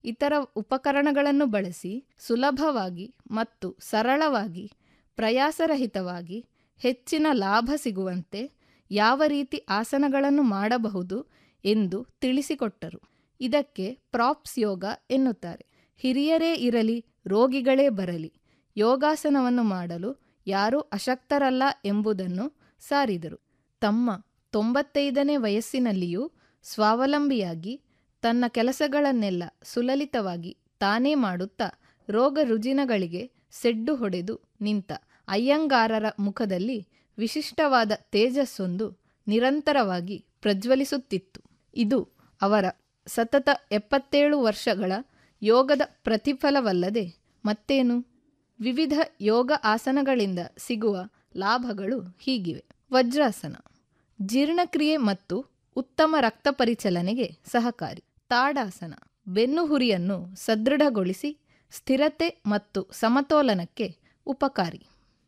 ಇತರ ಉಪಕರಣಗಳನ್ನು ಬಳಸಿ ಸುಲಭವಾಗಿ ಮತ್ತು ಸರಳವಾಗಿ ಪ್ರಯಾಸರಹಿತವಾಗಿ ಹೆಚ್ಚಿನ ಲಾಭ ಸಿಗುವಂತೆ ಯಾವ ರೀತಿ ಆಸನಗಳನ್ನು ಮಾಡಬಹುದು ಎಂದು ತಿಳಿಸಿಕೊಟ್ಟರು ಇದಕ್ಕೆ ಪ್ರಾಪ್ಸ್ ಯೋಗ ಎನ್ನುತ್ತಾರೆ ಹಿರಿಯರೇ ಇರಲಿ ರೋಗಿಗಳೇ ಬರಲಿ ಯೋಗಾಸನವನ್ನು ಮಾಡಲು ಯಾರೂ ಅಶಕ್ತರಲ್ಲ ಎಂಬುದನ್ನು ಸಾರಿದರು ತಮ್ಮ ತೊಂಬತ್ತೈದನೇ ವಯಸ್ಸಿನಲ್ಲಿಯೂ ಸ್ವಾವಲಂಬಿಯಾಗಿ ತನ್ನ ಕೆಲಸಗಳನ್ನೆಲ್ಲ ಸುಲಲಿತವಾಗಿ ತಾನೇ ಮಾಡುತ್ತಾ ರೋಗ ರುಜಿನಗಳಿಗೆ ಸೆಡ್ಡು ಹೊಡೆದು ನಿಂತ ಅಯ್ಯಂಗಾರರ ಮುಖದಲ್ಲಿ ವಿಶಿಷ್ಟವಾದ ತೇಜಸ್ಸೊಂದು ನಿರಂತರವಾಗಿ ಪ್ರಜ್ವಲಿಸುತ್ತಿತ್ತು ಇದು ಅವರ ಸತತ ಎಪ್ಪತ್ತೇಳು ವರ್ಷಗಳ ಯೋಗದ ಪ್ರತಿಫಲವಲ್ಲದೆ ಮತ್ತೇನು ವಿವಿಧ ಯೋಗ ಆಸನಗಳಿಂದ ಸಿಗುವ ಲಾಭಗಳು ಹೀಗಿವೆ ವಜ್ರಾಸನ ಜೀರ್ಣಕ್ರಿಯೆ ಮತ್ತು ಉತ್ತಮ ರಕ್ತ ಪರಿಚಲನೆಗೆ ಸಹಕಾರಿ ತಾಡಾಸನ ಬೆನ್ನುಹುರಿಯನ್ನು ಸದೃಢಗೊಳಿಸಿ ಸ್ಥಿರತೆ ಮತ್ತು ಸಮತೋಲನಕ್ಕೆ ಉಪಕಾರಿ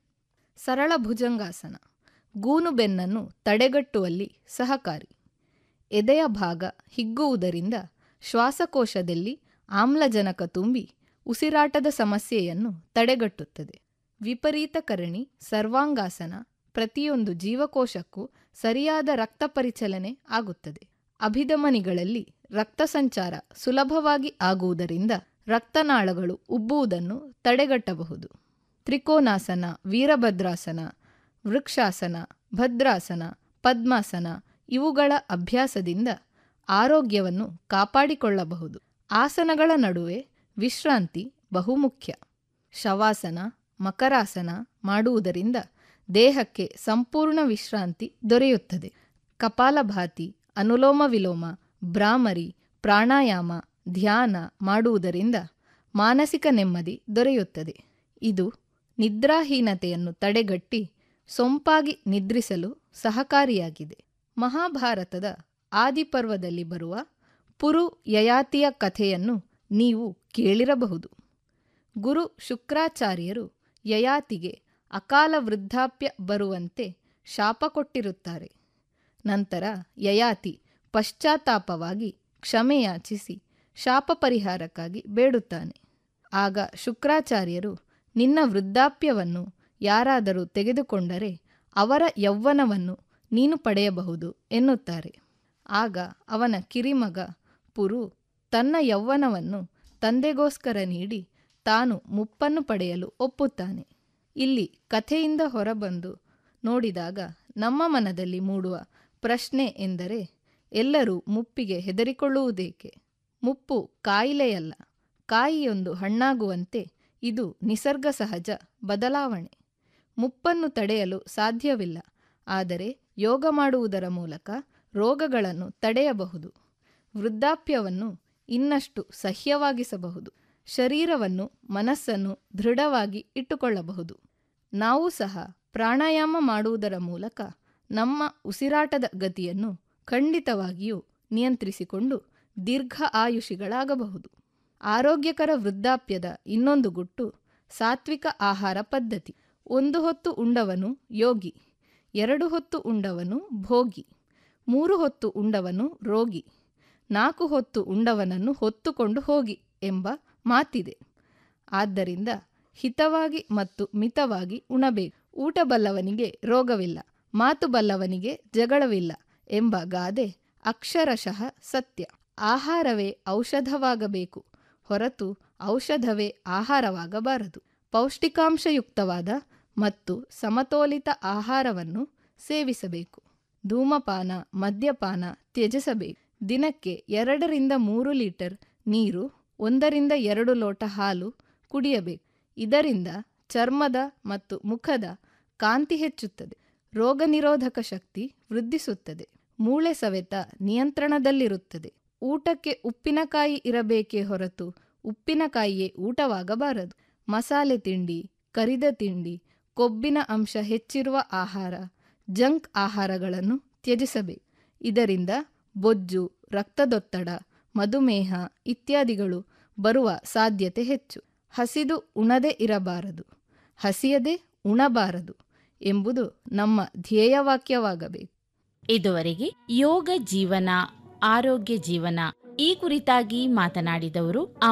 ಸರಳ ಭುಜಂಗಾಸನ ಗೂನು ಬೆನ್ನನ್ನು ತಡೆಗಟ್ಟುವಲ್ಲಿ ಸಹಕಾರಿ ಎದೆಯ ಭಾಗ ಹಿಗ್ಗುವುದರಿಂದ ಶ್ವಾಸಕೋಶದಲ್ಲಿ ಆಮ್ಲಜನಕ ತುಂಬಿ ಉಸಿರಾಟದ ಸಮಸ್ಯೆಯನ್ನು ತಡೆಗಟ್ಟುತ್ತದೆ ವಿಪರೀತ ಕರಣಿ ಸರ್ವಾಂಗಾಸನ ಪ್ರತಿಯೊಂದು ಜೀವಕೋಶಕ್ಕೂ ಸರಿಯಾದ ರಕ್ತ ಪರಿಚಲನೆ ಆಗುತ್ತದೆ ಅಭಿಧಮನಿಗಳಲ್ಲಿ ರಕ್ತ ಸಂಚಾರ ಸುಲಭವಾಗಿ ಆಗುವುದರಿಂದ ರಕ್ತನಾಳಗಳು ಉಬ್ಬುವುದನ್ನು ತಡೆಗಟ್ಟಬಹುದು ತ್ರಿಕೋನಾಸನ ವೀರಭದ್ರಾಸನ ವೃಕ್ಷಾಸನ ಭದ್ರಾಸನ ಪದ್ಮಾಸನ ಇವುಗಳ ಅಭ್ಯಾಸದಿಂದ ಆರೋಗ್ಯವನ್ನು ಕಾಪಾಡಿಕೊಳ್ಳಬಹುದು ಆಸನಗಳ ನಡುವೆ ವಿಶ್ರಾಂತಿ ಬಹುಮುಖ್ಯ ಶವಾಸನ ಮಕರಾಸನ ಮಾಡುವುದರಿಂದ ದೇಹಕ್ಕೆ ಸಂಪೂರ್ಣ ವಿಶ್ರಾಂತಿ ದೊರೆಯುತ್ತದೆ ಕಪಾಲಭಾತಿ ಅನುಲೋಮ ವಿಲೋಮ ಭ್ರಾಮರಿ ಪ್ರಾಣಾಯಾಮ ಧ್ಯಾನ ಮಾಡುವುದರಿಂದ ಮಾನಸಿಕ ನೆಮ್ಮದಿ ದೊರೆಯುತ್ತದೆ ಇದು ನಿದ್ರಾಹೀನತೆಯನ್ನು ತಡೆಗಟ್ಟಿ ಸೊಂಪಾಗಿ ನಿದ್ರಿಸಲು ಸಹಕಾರಿಯಾಗಿದೆ ಮಹಾಭಾರತದ ಆದಿಪರ್ವದಲ್ಲಿ ಬರುವ ಪುರು ಯಯಾತಿಯ ಕಥೆಯನ್ನು ನೀವು ಕೇಳಿರಬಹುದು ಗುರು ಶುಕ್ರಾಚಾರ್ಯರು ಯಯಾತಿಗೆ ಅಕಾಲ ವೃದ್ಧಾಪ್ಯ ಬರುವಂತೆ ಶಾಪ ಕೊಟ್ಟಿರುತ್ತಾರೆ ನಂತರ ಯಯಾತಿ ಪಶ್ಚಾತ್ತಾಪವಾಗಿ ಕ್ಷಮೆಯಾಚಿಸಿ ಶಾಪ ಪರಿಹಾರಕ್ಕಾಗಿ ಬೇಡುತ್ತಾನೆ ಆಗ ಶುಕ್ರಾಚಾರ್ಯರು ನಿನ್ನ ವೃದ್ಧಾಪ್ಯವನ್ನು ಯಾರಾದರೂ ತೆಗೆದುಕೊಂಡರೆ ಅವರ ಯೌವನವನ್ನು ನೀನು ಪಡೆಯಬಹುದು ಎನ್ನುತ್ತಾರೆ ಆಗ ಅವನ ಕಿರಿಮಗ ಪುರು ತನ್ನ ಯೌವನವನ್ನು ತಂದೆಗೋಸ್ಕರ ನೀಡಿ ತಾನು ಮುಪ್ಪನ್ನು ಪಡೆಯಲು ಒಪ್ಪುತ್ತಾನೆ ಇಲ್ಲಿ ಕಥೆಯಿಂದ ಹೊರಬಂದು ನೋಡಿದಾಗ ನಮ್ಮ ಮನದಲ್ಲಿ ಮೂಡುವ ಪ್ರಶ್ನೆ ಎಂದರೆ ಎಲ್ಲರೂ ಮುಪ್ಪಿಗೆ ಹೆದರಿಕೊಳ್ಳುವುದೇಕೆ ಮುಪ್ಪು ಕಾಯಿಲೆಯಲ್ಲ ಕಾಯಿಯೊಂದು ಹಣ್ಣಾಗುವಂತೆ ಇದು ನಿಸರ್ಗ ಸಹಜ ಬದಲಾವಣೆ ಮುಪ್ಪನ್ನು ತಡೆಯಲು ಸಾಧ್ಯವಿಲ್ಲ ಆದರೆ ಯೋಗ ಮಾಡುವುದರ ಮೂಲಕ ರೋಗಗಳನ್ನು ತಡೆಯಬಹುದು ವೃದ್ಧಾಪ್ಯವನ್ನು ಇನ್ನಷ್ಟು ಸಹ್ಯವಾಗಿಸಬಹುದು ಶರೀರವನ್ನು ಮನಸ್ಸನ್ನು ದೃಢವಾಗಿ ಇಟ್ಟುಕೊಳ್ಳಬಹುದು ನಾವು ಸಹ ಪ್ರಾಣಾಯಾಮ ಮಾಡುವುದರ ಮೂಲಕ ನಮ್ಮ ಉಸಿರಾಟದ ಗತಿಯನ್ನು ಖಂಡಿತವಾಗಿಯೂ ನಿಯಂತ್ರಿಸಿಕೊಂಡು ದೀರ್ಘ ಆಯುಷಿಗಳಾಗಬಹುದು ಆರೋಗ್ಯಕರ ವೃದ್ಧಾಪ್ಯದ ಇನ್ನೊಂದು ಗುಟ್ಟು ಸಾತ್ವಿಕ ಆಹಾರ ಪದ್ಧತಿ ಒಂದು ಹೊತ್ತು ಉಂಡವನು ಯೋಗಿ ಎರಡು ಹೊತ್ತು ಉಂಡವನು ಭೋಗಿ ಮೂರು ಹೊತ್ತು ಉಂಡವನು ರೋಗಿ ನಾಲ್ಕು ಹೊತ್ತು ಉಂಡವನನ್ನು ಹೊತ್ತುಕೊಂಡು ಹೋಗಿ ಎಂಬ ಮಾತಿದೆ ಆದ್ದರಿಂದ ಹಿತವಾಗಿ ಮತ್ತು ಮಿತವಾಗಿ ಉಣಬೇಕು ಊಟ ಬಲ್ಲವನಿಗೆ ರೋಗವಿಲ್ಲ ಮಾತು ಬಲ್ಲವನಿಗೆ ಜಗಳವಿಲ್ಲ ಎಂಬ ಗಾದೆ ಅಕ್ಷರಶಃ ಸತ್ಯ ಆಹಾರವೇ ಔಷಧವಾಗಬೇಕು ಹೊರತು ಔಷಧವೇ ಆಹಾರವಾಗಬಾರದು ಪೌಷ್ಟಿಕಾಂಶಯುಕ್ತವಾದ ಮತ್ತು ಸಮತೋಲಿತ ಆಹಾರವನ್ನು ಸೇವಿಸಬೇಕು ಧೂಮಪಾನ ಮದ್ಯಪಾನ ತ್ಯಜಿಸಬೇಕು ದಿನಕ್ಕೆ ಎರಡರಿಂದ ಮೂರು ಲೀಟರ್ ನೀರು ಒಂದರಿಂದ ಎರಡು ಲೋಟ ಹಾಲು ಕುಡಿಯಬೇಕು ಇದರಿಂದ ಚರ್ಮದ ಮತ್ತು ಮುಖದ ಕಾಂತಿ ಹೆಚ್ಚುತ್ತದೆ ರೋಗ ನಿರೋಧಕ ಶಕ್ತಿ ವೃದ್ಧಿಸುತ್ತದೆ ಮೂಳೆ ಸವೆತ ನಿಯಂತ್ರಣದಲ್ಲಿರುತ್ತದೆ ಊಟಕ್ಕೆ ಉಪ್ಪಿನಕಾಯಿ ಇರಬೇಕೇ ಹೊರತು ಉಪ್ಪಿನಕಾಯಿಯೇ ಊಟವಾಗಬಾರದು ಮಸಾಲೆ ತಿಂಡಿ ಕರಿದ ತಿಂಡಿ ಕೊಬ್ಬಿನ ಅಂಶ ಹೆಚ್ಚಿರುವ ಆಹಾರ ಜಂಕ್ ಆಹಾರಗಳನ್ನು ತ್ಯಜಿಸಬೇಕು ಇದರಿಂದ ಬೊಜ್ಜು ರಕ್ತದೊತ್ತಡ ಮಧುಮೇಹ ಇತ್ಯಾದಿಗಳು ಬರುವ ಸಾಧ್ಯತೆ ಹೆಚ್ಚು ಹಸಿದು ಉಣದೇ ಇರಬಾರದು ಹಸಿಯದೆ ಉಣಬಾರದು ಎಂಬುದು ನಮ್ಮ ಧ್ಯೇಯವಾಕ್ಯವಾಗಬೇಕು ಇದುವರೆಗೆ ಯೋಗ ಜೀವನ ಆರೋಗ್ಯ ಜೀವನ ಈ ಕುರಿತಾಗಿ ಮಾತನಾಡಿದವರು